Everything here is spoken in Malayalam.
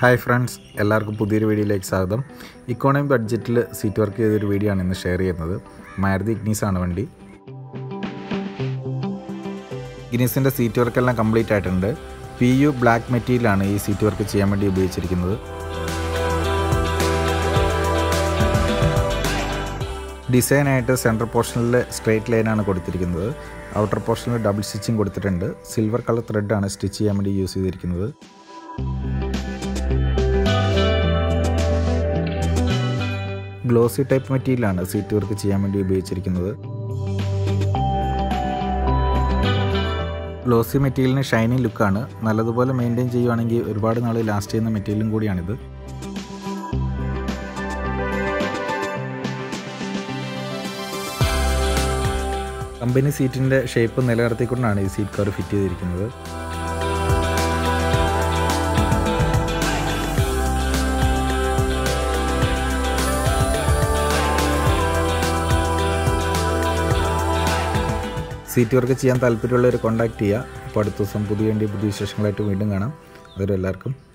ഹായ് ഫ്രണ്ട്സ് എല്ലാവർക്കും പുതിയൊരു വീഡിയോയിലേക്ക് സ്വാഗതം ഇക്കോണമി ബഡ്ജറ്റിൽ സീറ്റ് വർക്ക് ചെയ്തൊരു വീഡിയോ ആണ് ഇന്ന് ഷെയർ ചെയ്യുന്നത് മാരുതി ഇഗ്നീസ് ആണ് വണ്ടി ഇഗ്നീസിൻ്റെ സീറ്റ് വർക്കെല്ലാം കംപ്ലീറ്റ് ആയിട്ടുണ്ട് പി യു ബ്ലാക്ക് മെറ്റീരിയലാണ് ഈ സീറ്റ് വർക്ക് ചെയ്യാൻ വേണ്ടി ഉപയോഗിച്ചിരിക്കുന്നത് ഡിസൈനായിട്ട് സെൻട്രൽ പോർഷനിൽ സ്ട്രേറ്റ് ലൈനാണ് കൊടുത്തിരിക്കുന്നത് ഔട്ടർ പോർഷനിൽ ഡബിൾ സ്റ്റിച്ചിങ് കൊടുത്തിട്ടുണ്ട് സിൽവർ കളർ ത്രെഡാണ് സ്റ്റിച്ച് ചെയ്യാൻ വേണ്ടി യൂസ് ചെയ്തിരിക്കുന്നത് ഗ്ലോസി ടൈപ്പ് മെറ്റീരിയലാണ് സീറ്റ് വർക്ക് ചെയ്യാൻ വേണ്ടി ഉപയോഗിച്ചിരിക്കുന്നത് ഗ്ലോസി മെറ്റീരിയലിന് ഷൈനിങ് ലുക്കാണ് നല്ലതുപോലെ മെയിൻറ്റെയിൻ ചെയ്യുവാണെങ്കിൽ ഒരുപാട് നാൾ ലാസ്റ്റ് ചെയ്യുന്ന മെറ്റീരിയലും കൂടിയാണിത് കമ്പനി സീറ്റിൻ്റെ ഷേപ്പ് നിലനിർത്തിക്കൊണ്ടാണ് ഈ സീറ്റ് കവർ ഫിറ്റ് ചെയ്തിരിക്കുന്നത് സീറ്റ് വർക്ക് ചെയ്യാൻ താല്പര്യമുള്ളവർ കോൺടാക്ട് ചെയ്യുക അപ്പോൾ അടുത്ത ദിവസം പുതിയ വണ്ടി പുതിയ വിശേഷങ്ങളായിട്ട് വീണ്ടും കാണാം അതുവരെ എല്ലാവർക്കും